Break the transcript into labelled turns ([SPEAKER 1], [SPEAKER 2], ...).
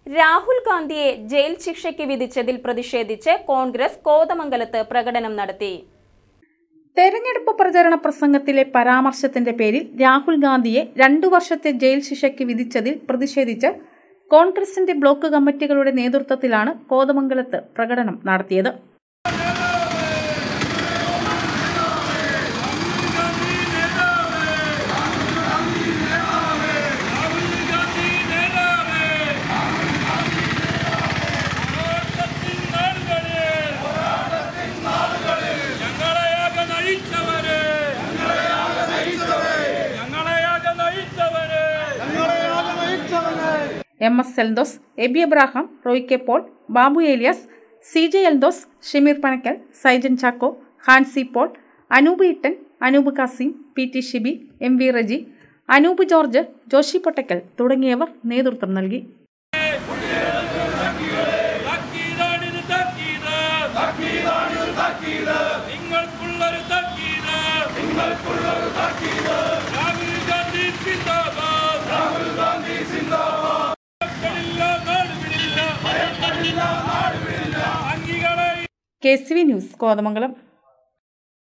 [SPEAKER 1] രാഹുൽ ഗാന്ധിയെ ജയിൽ ശിക്ഷയ്ക്ക് വിധിച്ചതിൽ പ്രതിഷേധിച്ച് കോൺഗ്രസ് കോതമംഗലത്ത് പ്രകടനം നടത്തി
[SPEAKER 2] തെരഞ്ഞെടുപ്പ് പ്രചരണ പ്രസംഗത്തിലെ പരാമർശത്തിന്റെ പേരിൽ രാഹുൽ ഗാന്ധിയെ രണ്ടു വർഷത്തെ ജയിൽ ശിക്ഷയ്ക്ക് വിധിച്ചതിൽ പ്രതിഷേധിച്ച് കോൺഗ്രസിന്റെ ബ്ലോക്ക് കമ്മിറ്റികളുടെ നേതൃത്വത്തിലാണ് കോതമംഗലത്ത് പ്രകടനം നടത്തിയത്
[SPEAKER 3] ഞങ്ങളെയാകെ നയിച്ചവര് ഞങ്ങളെയാകെ നയിച്ചവര്
[SPEAKER 2] M S Eldhose Eby Abraham Roy K Paul Babu Elias C J Eldhose Shameer Panakkal Saijan Chacko Hansi Paul Anoop Ittan Anoop Kasim P T Shibi M V Reji Anoop George Joshy Pottakkal തുടങ്ങിയവർ നേതൃത്വം നൽകി
[SPEAKER 3] തക്കീതാണിത് തക്കീത് നിങ്ങൾക്കുള്ളൊരു തക്കീത് രാഹുൽ ഗാന്ധി സിന്ദാബാദ് ഭയപ്പെടില്ല നാട് വിടില്ല അംഗികളെ
[SPEAKER 2] K C V news Kothamangalam